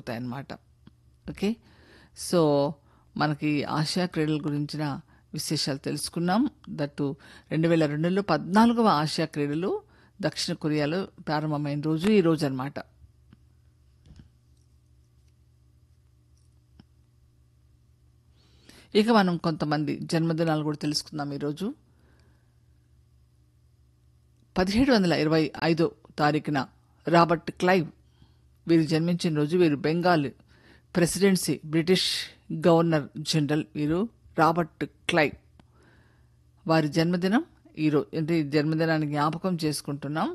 అవుతాయన్నమాట okay so మనకి ఆసియా క్రీడల గురించిన విశేషాలు తెలుసుకున్నాం దట్టు రెండు వేల రెండులో పద్నాలుగవ ఆసియా క్రీడలు దక్షిణ కొరియాలో ప్రారంభమైన రోజు ఈ రోజు అనమాట ఇక మనం కొంతమంది జన్మదినాలు కూడా తెలుసుకుందాం ఈరోజు పదిహేడు వందల ఇరవై ఐదో తారీఖున రాబర్ట్ క్లైవ్ వీరు జన్మించిన రోజు వీరు Bengal presidency British governor general వీరు రాబర్ట్ క్లైవ్ వారి జన్మదినం ఈరోజు అంటే ఈ జన్మదినాన్ని జ్ఞాపకం చేసుకుంటున్నాం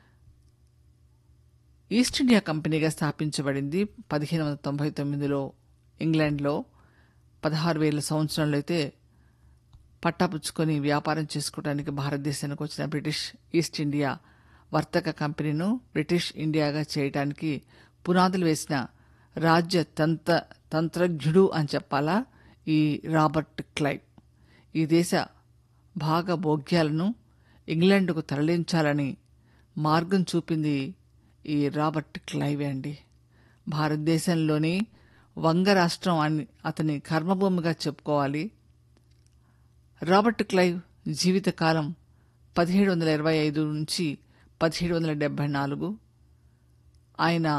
ఈస్ట్ ఇండియా కంపెనీగా స్థాపించబడింది పదిహేను వందల తొంభై తొమ్మిదిలో ఇంగ్లాండ్లో పదహారు వేల సంవత్సరంలో అయితే పట్టాపుచ్చుకొని వ్యాపారం చేసుకోవడానికి భారతదేశానికి వచ్చిన బ్రిటిష్ ఈస్ట్ ఇండియా వర్తక కంపెనీను బ్రిటిష్ ఇండియాగా చేయడానికి పునాదులు వేసిన రాజ్య తంత్ర తంత్రజ్ఞుడు అని చెప్పాలా ఈ రాబర్ట్ క్లైవ్ ఈ దేశ భాగభోగ్యాలను ఇంగ్లాండ్కు తరలించాలని మార్గం చూపింది ఈ రాబర్ట్ క్లైవే అండి భారతదేశంలోని వంగ రాష్ట్రం అని అతని కర్మభూమిగా చెప్పుకోవాలి రాబర్ట్ క్లైవ్ జీవితకాలం పదిహేడు వందల ఇరవై ఐదు నుంచి పదిహేడు వందల డెబ్బై నాలుగు ఆయన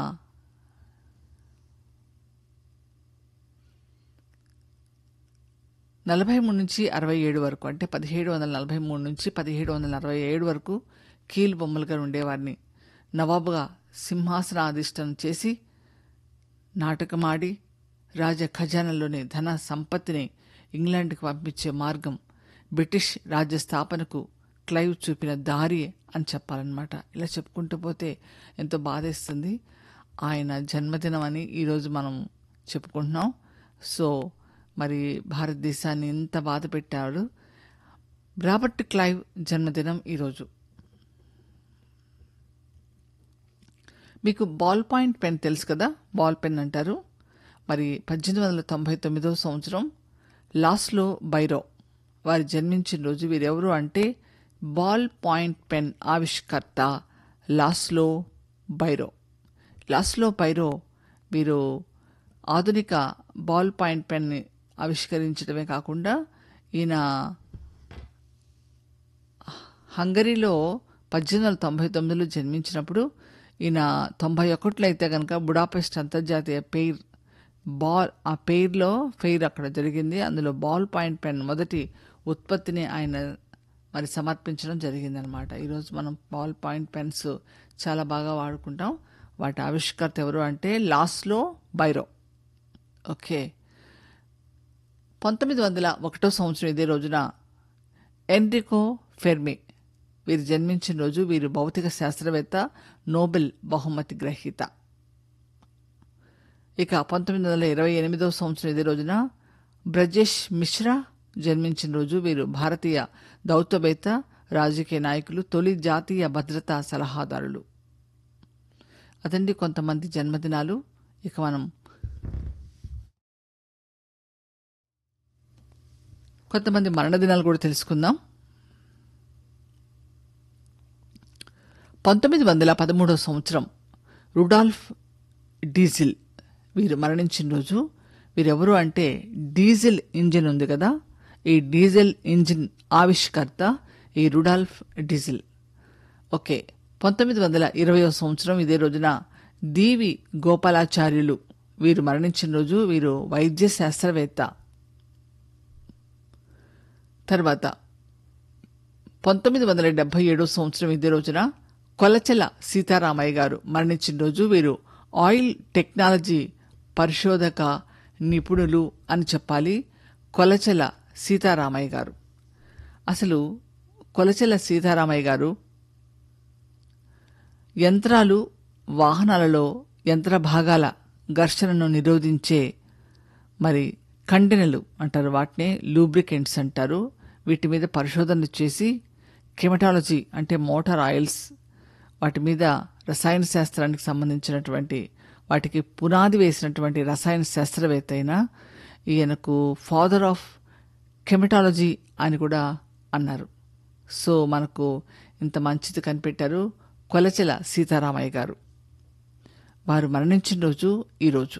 నలభై మూడు నుంచి అరవై ఏడు వరకు అంటే పదిహేడు వందల నలభై మూడు నుంచి పదిహేడు వందల అరవై ఏడు వరకు కీలు బొమ్మలుగా ఉండేవారిని నవాబుగా సింహాసనాధిష్టం చేసి నాటకమాడి రాజ ఖజానాలోని ధన సంపత్తిని ఇంగ్లాండ్కి పంపించే మార్గం బ్రిటిష్ రాజ్య స్థాపనకు క్లైవ్ చూపిన దారి అని చెప్పాలన్నమాట ఇలా చెప్పుకుంటూ పోతే ఎంతో బాధేస్తుంది ఆయన జన్మదినం అని ఈరోజు మనం చెప్పుకుంటున్నాం సో మరి భారతదేశాన్ని ఎంత బాధ పెట్టాడు రాబర్ట్ క్లైవ్ జన్మదినం ఈరోజు మీకు బాల్ పాయింట్ పెన్ తెలుసు కదా బాల్ పెన్ అంటారు మరి పద్దెనిమిది వందల తొంభై తొమ్మిదో సంవత్సరం లాస్లో బైరో వారు జన్మించిన రోజు వీరెవరు అంటే బాల్ పాయింట్ పెన్ ఆవిష్కర్త లాస్లో బైరో లాస్లో బైరో వీరు ఆధునిక బాల్ పాయింట్ పెన్ని ఆవిష్కరించడమే కాకుండా ఈయన హంగరీలో పద్దెనిమిది వందల తొంభై తొమ్మిదిలో జన్మించినప్పుడు ఈయన తొంభై ఒకటిలో అయితే కనుక బుడాపెస్ట్ అంతర్జాతీయ పెయిర్ బాల్ ఆ పెయిర్లో ఫెయిర్ అక్కడ జరిగింది అందులో బాల్ పాయింట్ పెన్ మొదటి ఉత్పత్తిని ఆయన మరి సమర్పించడం జరిగిందనమాట ఈరోజు మనం బాల్ పాయింట్ పెన్స్ చాలా బాగా వాడుకుంటాం వాటి ఆవిష్కర్త ఎవరు అంటే లాస్లో బైరో ఓకే పంతొమ్మిది వందల ఒకటో సంవత్సరం ఇదే రోజున ఎన్రికో ఫెర్మి వీరు జన్మించిన రోజు వీరు భౌతిక శాస్త్రవేత్త నోబెల్ బహుమతి గ్రహీత ఇక పంతొమ్మిది వందల ఇరవై ఎనిమిదో సంవత్సరం ఇదే రోజున బ్రజేష్ మిశ్రా జన్మించిన రోజు వీరు భారతీయ దౌత్యవేత్త రాజకీయ నాయకులు తొలి జాతీయ భద్రతా సలహాదారులు అతండి కొంతమంది జన్మదినాలు ఇక మనం కొంతమంది మరణదినాలు కూడా తెలుసుకుందాం పంతొమ్మిది వందల పదమూడవ సంవత్సరం రుడాల్ఫ్ డీజిల్ వీరు మరణించిన రోజు వీరెవరు అంటే డీజిల్ ఇంజిన్ ఉంది కదా ఈ డీజిల్ ఇంజిన్ ఆవిష్కర్త ఈ రుడాల్ఫ్ డీజిల్ ఓకే పంతొమ్మిది వందల ఇరవయో సంవత్సరం ఇదే రోజున దీవి గోపాలాచార్యులు వీరు మరణించిన రోజు వీరు వైద్య శాస్త్రవేత్త తర్వాత పంతొమ్మిది వందల డెబ్బై ఏడో సంవత్సరం ఇదే రోజున కొలచెల సీతారామయ్య గారు మరణించిన రోజు వీరు ఆయిల్ టెక్నాలజీ పరిశోధక నిపుణులు అని చెప్పాలి కొలచెల సీతారామయ్య గారు అసలు కొలచెల సీతారామయ్య గారు యంత్రాలు వాహనాలలో యంత్ర భాగాల ఘర్షణను నిరోధించే మరి కండెనలు అంటారు వాటినే లూబ్రికెంట్స్ అంటారు వీటి మీద పరిశోధనలు చేసి కెమటాలజీ అంటే మోటార్ ఆయిల్స్ వాటి మీద రసాయన శాస్త్రానికి సంబంధించినటువంటి వాటికి పునాది వేసినటువంటి రసాయన శాస్త్రవేత్త అయిన ఈయనకు ఫాదర్ ఆఫ్ కెమిటాలజీ అని కూడా అన్నారు సో మనకు ఇంత మంచిది కనిపెట్టారు కొలచెల సీతారామయ్య గారు వారు మరణించిన రోజు ఈరోజు